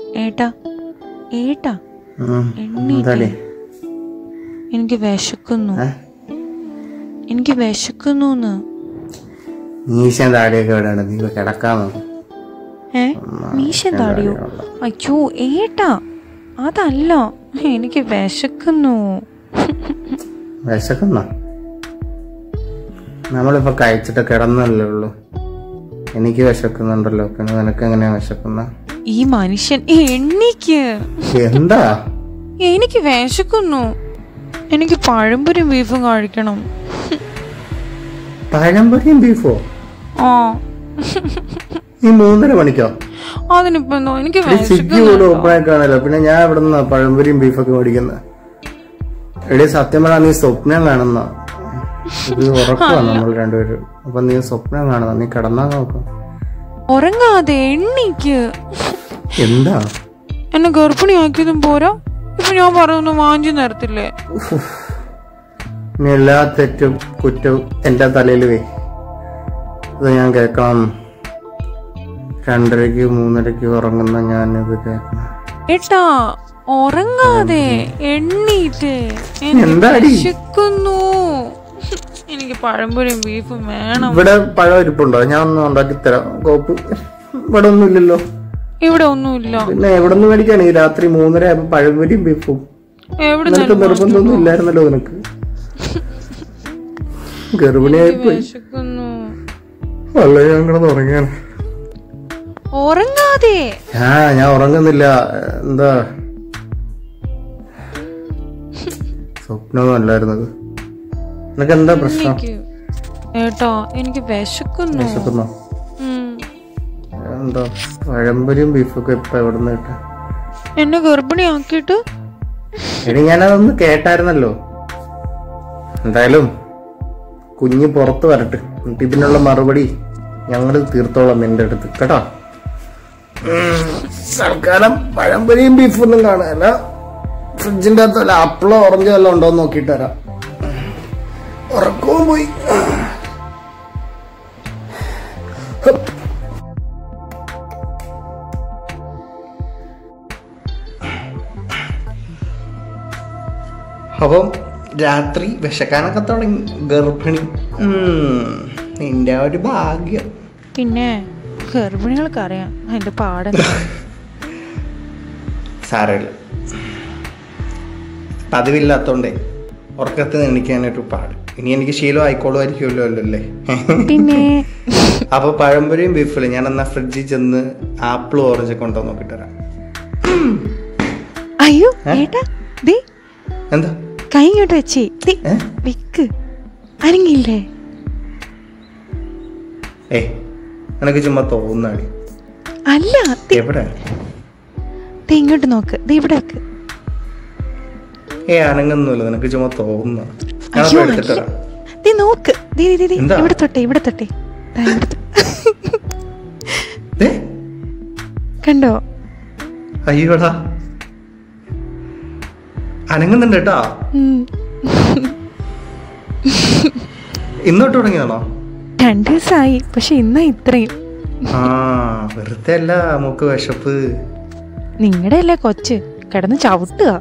ഏട്ടാ ഏട്ടാ ഉം. എണ്ണീറ്റേ. എന്താടി എനിക്ക് വിശക്കുന്നു ഏ? എനിക്ക് വിശക്കുന്നു മീശയും താടിയൊക്കെ എവിടെയാണ് നീ കിടക്കാമോ ഏ മീശ താടിയോ അയ്യോ ഏട്ടാ അതല്ല എനിക്ക് വിശക്കുന്നു വിശക്കുന്നോ നമ്മളിപ്പോ കഴിച്ചിട്ട് കിടന്നല്ലേ ഉള്ളൂ എനിക്ക് വിശക്കുന്നുണ്ടല്ലോ പിന്നെ നിനക്ക് എങ്ങനെയാ വിശക്കുന്ന ഈ മനുഷ്യൻ എണ്ണിക്ക് എന്താ എനിക്ക് വിശക്കുന്നു എനിക്ക് പഴംപൊരിയും ബീഫും കഴിക്കണം പഴംപൊരിയും ബീഫോ ആ ഈ മൂന്നര മണിക്കോ അതിനിപ്പോ എന്തോ എനിക്ക് എടി സ്വിഗ്ഗി പോലും വിശക്കുന്നു ഓപ്പൺ കാണല്ലോ പിന്നെ ഞാൻ ഇവിടെ നിന്നാ പഴംപൊരിയും ബീഫൊക്കെ മേടിക്കുന്നത് എടി സത്യം പറഞ്ഞാൽ നീ സ്വപ്നം കാണുന്ന ഇത് ഉറക്കമാണ് നമ്മൾ രണ്ടുപേരും അപ്പൊ നീ സ്വപ്നം കാണുന്ന നീ കിടന്നാ നോക്കാം ഉറങ്ങാതെ എണ്ണിക്ക് എന്താ എന്നെ ഗർഭിണിയാക്കിയതും പോരാ ഇപ്പൊ ഞാൻ പറയുന്നു വാഞ്ചി നിരത്തില്ലേ നീ എല്ലാ തെറ്റും കുറ്റവും എന്റെ തലയിൽ വേ ഇത് ഞാൻ കേൾക്കണം രണ്ടരയ്ക്ക് മൂന്നരയ്ക്ക് ഉറങ്ങുന്ന ഞാനിത് കേൾക്കണം ഏട്ടാ ഉറങ്ങാതെ എണ്ണീറ്റ് എന്താടി? വിശക്കുന്നു എനിക്ക് പഴംപൊരിയും ബീഫും വേണം ഇവിടെ പഴം ഇരിപ്പുണ്ടോ ഞാൻ ഒന്ന് ഉണ്ടാക്കി തരാം കോപ്പ് ഇവിടെ ഒന്നും ഇല്ലല്ലോ ഇവിടെ ഒന്നുമില്ല പിന്നെ എവിടെ നിന്ന് മേടിക്കാണ് ഈ രാത്രി മൂന്നര ആയപ്പോ പഴംപൊരിയും ബീഫും എവിടെ നിനക്ക് നിർബന്ധമൊന്നും ഇല്ലായിരുന്നല്ലോ നിനക്ക് ഗർഭിണിയായി പോയി വിശക്കുന്നു അല്ല ഞാൻ കിടന്ന് ഉറങ്ങിയാണ് ഉറങ്ങാതെ ആ ഞാൻ ഉറങ്ങുന്നില്ല എന്താ സ്വപ്നമൊന്നും അല്ലായിരുന്നത് നിനക്ക് എന്താ പ്രശ്നം എനിക്ക് ഏട്ടാ എനിക്ക് വിശക്കുന്നു വിശക്കുന്നോ ഉം. എന്താ പഴംപൊരിയും ബീഫൊക്കെ ഇപ്പൊ എവിടെ നിന്ന് കിട്ടാ എന്നെ ഗർഭിണിയാക്കിയിട്ട് എടി ഞാനതൊന്ന് കേട്ടായിരുന്നല്ലോ എന്തായാലും കുഞ്ഞ് പുറത്ത് വരട്ടെ എന്നിട്ട് ഇതിനുള്ള മറുപടി ഞങ്ങൾ തീർത്തോളാം നിന്റെ അടുത്ത് കേട്ടോ ഉം, തൽക്കാലം പഴംപൊരിയും ബീഫൊന്നും കാണാനല്ല ഫ്രിഡ്ജിന്റെ അകത്ത് വല്ല ആപ്പിളോ ഓറഞ്ചോ വല്ലതും ഉണ്ടോ എന്ന് നോക്കിയിട്ട് വരാം ഉറക്കവും പോയി അപ്പം രാത്രി വിശക്കാനൊക്കെ തുടങ്ങി ഗർഭിണി ഉം, നിന്റെ ഒരു ഭാഗ്യം പിന്നെ ഗർഭിണികൾക്ക് അറിയാം അതിന്റെ പാടെന്താ സാരമില്ല പതിവില്ലാത്തോണ്ടേ ഉറക്കത്തിൽ എണിക്കാനൊരു പാട് ഇനി എനിക്ക് ശീലം ആയിക്കോളുമായിരിക്കുമല്ലോ അല്ലേ പിന്നെ അപ്പൊ പഴംപൊരിയും ബീഫിലും ഞാൻ എന്നാ ഫ്രിഡ്ജിൽ ചെന്ന് ആപ്പിളും ഓറഞ്ചൊക്കെ ഉണ്ടോ നോക്കിട്ട് വരാം അയ്യോ ഏട്ടാ ദേ എന്താ കൈ ഇങ്ങോട്ട് വെച്ചേ ദേ ഏ? വിക്ക് അനങ്ങില്ലേ ഏയ് നിനക്ക് ചുമ്മാ തോന്നാടി അല്ല ദേ എവിടെ ദേ ഇങ്ങോട്ട് നോക്ക് ദേ ഇവിടെ വെക്ക് ഏ അനങ്ങൊന്നുമില്ല നിനക്ക് ചുമ്മാ തോന്നുന്ന ഞാനപ്പോ അയ്യോ എടുത്തിട്ട് അല്ല. വരാം ദേ നോക്ക് ദേ ദേ, ദേ ദേ എന്താ? ഇവിടെ തൊട്ടെ ഇവിടെ തൊട്ടെ ദാ ഇവിടെ തൊ- ദേ, കണ്ടോ അയ്യോടാ അനങ്ങുന്നുണ്ട് കേട്ടാ ഉം. ഇന്നോട്ട് തുടങ്ങിയതാണോ രണ്ട് ദിവസമായി പക്ഷെ ഇന്നാ ഇത്രയും ആ വെറുതെ അല്ല മൂക്ക് വിശപ്പ് നിങ്ങളുടെ അല്ലേ കൊച്ച് കിടന്ന് ചവിട്ടുക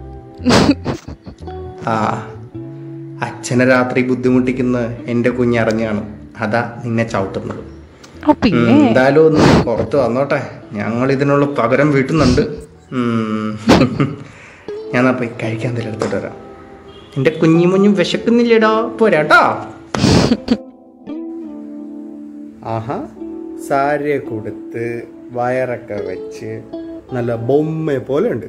ആ അച്ഛനെ രാത്രി ബുദ്ധിമുട്ടിക്കുന്ന എന്റെ കുഞ്ഞറിഞ്ഞാണ് അതാ നിന്നെ ചവിട്ടുന്നത് ഓ പിന്നെ ഉം, എന്തായാലും ഒന്ന് പുറത്ത് വന്നോട്ടെ ഞങ്ങൾ ഇതിനുള്ള പകരം വീട്ടുന്നുണ്ട് ഉം. ഞാൻ എന്നാ പോയി കഴിക്കാൻ എന്തെങ്കിലും എടുത്തിട്ട് വരാം എന്റെ കുഞ്ഞു മുഞ്ഞും വിശക്കുന്നില്ലേടാ പോരാട്ടോ ആഹാ സാരിയൊക്കെ കൊടുത്ത് വയറൊക്കെ വെച്ച് നല്ല ബൊമ്മ പോലെ ഉണ്ട്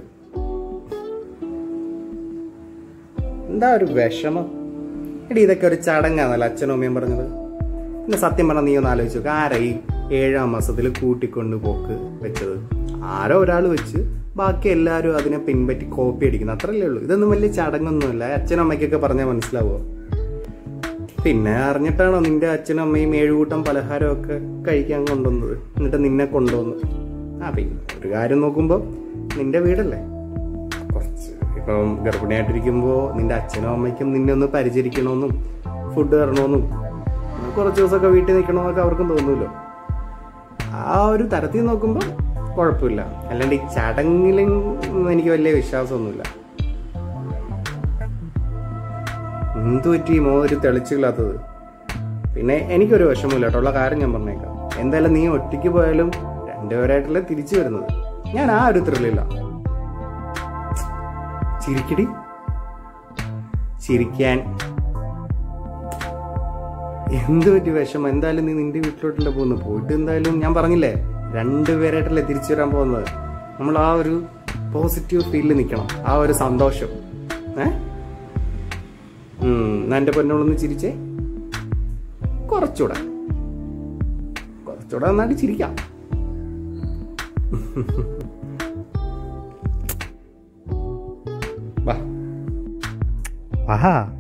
എന്താ ഒരു വിഷമം എടി ഇതൊക്കെ ഒരു ചടങ്ങാന്നല്ലോ അച്ഛനും അമ്മയും പറഞ്ഞത് പിന്നെ സത്യം പറഞ്ഞാൽ നീ ഒന്ന് ആലോചിച്ച് നോക്ക് ആരാ ഈ ഏഴാം മാസത്തിൽ കൂട്ടിക്കൊണ്ട് പോക്ക് വെച്ചത് ആരോ ഒരാൾ വെച്ച് ബാക്കി എല്ലാവരും അതിനെ പിൻപറ്റി കോപ്പി അടിക്കുന്നു അത്രയല്ലേ ഉള്ളൂ ഇതൊന്നും വലിയ ചടങ്ങൊന്നുമില്ല അച്ഛനും അമ്മയ്ക്കൊക്കെ പറഞ്ഞാൽ മനസ്സിലാവോ പിന്നെ അറിഞ്ഞിട്ടാണോ നിന്റെ അച്ഛനും അമ്മയും ഏഴുകൂട്ടം പലഹാരമൊക്കെ കഴിക്കാൻ കൊണ്ടുവന്നത് എന്നിട്ട് നിന്നെ കൊണ്ടുവന്നു ആ പിന്നെ ഒരു കാര്യം നോക്കുമ്പോൾ നിന്റെ വീടല്ലേ കുറച്ച് ഇപ്പം ഗർഭിണിയായിട്ടിരിക്കുമ്പോൾ നിന്റെ അച്ഛനും അമ്മയ്ക്കും നിന്നെ ഒന്ന് പരിചരിക്കണമെന്നും ഫുഡ് തരണമെന്നും കുറച്ച് ദിവസമൊക്കെ വീട്ടിൽ നിൽക്കണമെന്നൊക്കെ അവർക്കും തോന്നുമല്ലോ ആ ഒരു തരത്തിൽ നോക്കുമ്പോൾ കുഴപ്പമില്ല അല്ലാണ്ട് ഈ ചടങ്ങിലും എനിക്ക് വലിയ വിശ്വാസമൊന്നുമില്ല എന്തു പറ്റി മോ ഒരു തെളിച്ചില്ലാത്തത് പിന്നെ എനിക്കൊരു വിഷമമില്ല കേട്ടോ ഉള്ള കാര്യം ഞാൻ പറഞ്ഞേക്കാം എന്തായാലും നീ ഒറ്റയ്ക്ക് പോയാലും രണ്ടുപേരായിട്ടല്ലേ തിരിച്ചു വരുന്നത് ഞാൻ ആ ഒരു ത്രില്ലില്ല ചിരിക്കടി ചിരിക്കാൻ എന്ത് പറ്റി വിഷമം എന്തായാലും നീ നിന്റെ വീട്ടിലോട്ടല്ലേ പോകുന്നത് പോയിട്ട് എന്തായാലും ഞാൻ പറഞ്ഞില്ലേ രണ്ടുപേരായിട്ടല്ലേ തിരിച്ചു വരാൻ പോകുന്നത് നമ്മൾ ആ ഒരു പോസിറ്റീവ് ഫീലിൽ നിൽക്കണം ആ ഒരു സന്തോഷം ഏ ഉം, എന്നാ എന്റെ പൊന്നോളൊന്ന് ചിരിച്ചേ കുറച്ചുകൂടെ കുറച്ചുകൂടെ നന്നായിട്ട് ചിരിക്കാം വാ വാ